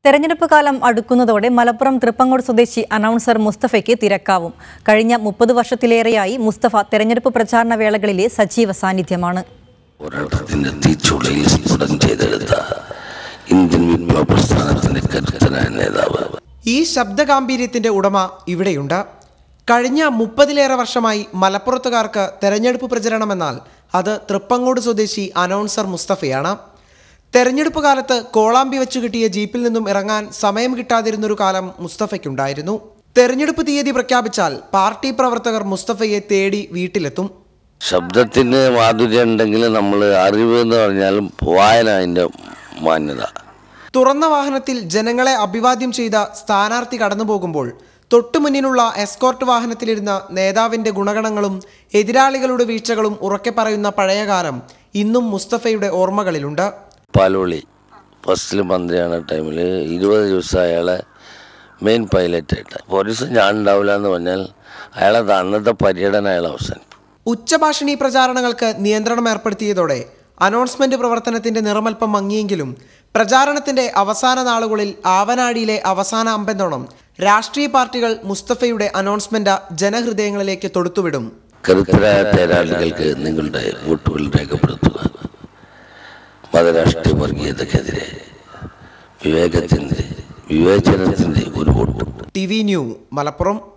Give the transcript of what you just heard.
തെരഞ്ഞെടുപ്പ് കാലം അടുക്കുന്നതോടെ മലപ്പുറം തൃപ്പങ്ങോട് സ്വദേശി അനൗൺസർ മുസ്തഫയ്ക്ക് തിരക്കാവും കഴിഞ്ഞ മുപ്പത് വർഷത്തിലേറെയായി മുസ്തഫ തെരഞ്ഞെടുപ്പ് പ്രചാരണ വേളകളിലെ സജീവ സാന്നിധ്യമാണ് പോരാട്ടത്തിന്റെ തീച്ചുളയിൽ സ്ഫുടം ചെയ്തെടുത്ത ഇന്ത്യൻ വിപ്ലവ പ്രസ്ഥാനത്തിന്റെ കരുത്തനായ നേതാവ് ഈ ശബ്ദഗാംഭീര്യത്തിന്റെ ഉടമ ഇവിടെയുണ്ട് കഴിഞ്ഞ മുപ്പതിലേറെ വർഷമായി മലപ്പുറത്തുകാർക്ക് തെരഞ്ഞെടുപ്പ് പ്രചരണമെന്നാൽ അത് തൃപ്പങ്ങോട് സ്വദേശി അനൗൺസർ മുസ്തഫയാണ് തെരഞ്ഞെടുപ്പ് കാലത്ത് കോളാമ്പി വെച്ച് കിട്ടിയ ജീപ്പിൽ നിന്നും ഇറങ്ങാൻ സമയം കിട്ടാതിരുന്നൊരു കാലം മുസ്തഫയ്ക്കുണ്ടായിരുന്നു തെരഞ്ഞെടുപ്പ് തീയതി പ്രഖ്യാപിച്ചാൽ പാർട്ടി പ്രവർത്തകർ മുസ്തഫയെ തേടി വീട്ടിലെത്തും ശബ്ദത്തിന് മാധുര്യം ഉണ്ടെങ്കിൽ നമ്മൾ അറിവ് എന്ന് പറഞ്ഞാലും വായന അതിൻ്റെ മാന്യത തുറന്ന വാഹനത്തിൽ ജനങ്ങളെ അഭിവാദ്യം ചെയ്ത സ്ഥാനാർത്ഥി കടന്നു പോകുമ്പോൾ തൊട്ടുമുന്നിലുള്ള എസ്കോർട്ട് വാഹനത്തിലിരുന്ന നേതാവിന്റെ ഗുണഗണങ്ങളും എതിരാളികളുടെ വീഴ്ചകളും ഉറക്കെ പറയുന്ന പഴയകാലം ഇന്നും മുസ്തഫയുടെ ഓർമ്മകളിലുണ്ട് പാലോളി ഫസ്റ്റിൽ മന്ത്രിയാണ് ടൈമിൽ ഇരുപത് ദിവസം അയാളെ മെയിൻ പൈലറ്റായിട്ട് ഒരു ദിവസം ഞാൻ ഉണ്ടാവില്ല എന്ന് പറഞ്ഞാൽ അയാളെ അന്നത്തെ പര്യടനം അയാൾ അവസാനിക്കും ഉച്ചഭാഷിണി പ്രചാരണങ്ങൾക്ക് നിയന്ത്രണം ഏർപ്പെടുത്തിയതോടെ അനൗൺസ്മെന്റ് പ്രവർത്തനത്തിന്റെ നിറമൽപ്പം മങ്ങിയെങ്കിലും പ്രചാരണത്തിന്റെ അവസാന നാളുകളിൽ ആവനാടിയിലെ അവസാന അമ്പെന്നോണം രാഷ്ട്രീയ പാർട്ടികൾ മുസ്തഫയുടെ അനൗൺസ്മെന്റ് ജനഹൃദയങ്ങളിലേക്ക് തൊടുത്തുവിടും കരുത്തരായ തേരാളികൾക്ക് നിങ്ങളുടെ വോട്ടുകൾ രേഖപ്പെടുത്തുക മതരാഷ്ട്രീയ വർഗീയതക്കെതിരെ വിവേകത്തിൻ്റെ വിവേചനത്തിൻ്റെ ഒരു vote T V new Malappuram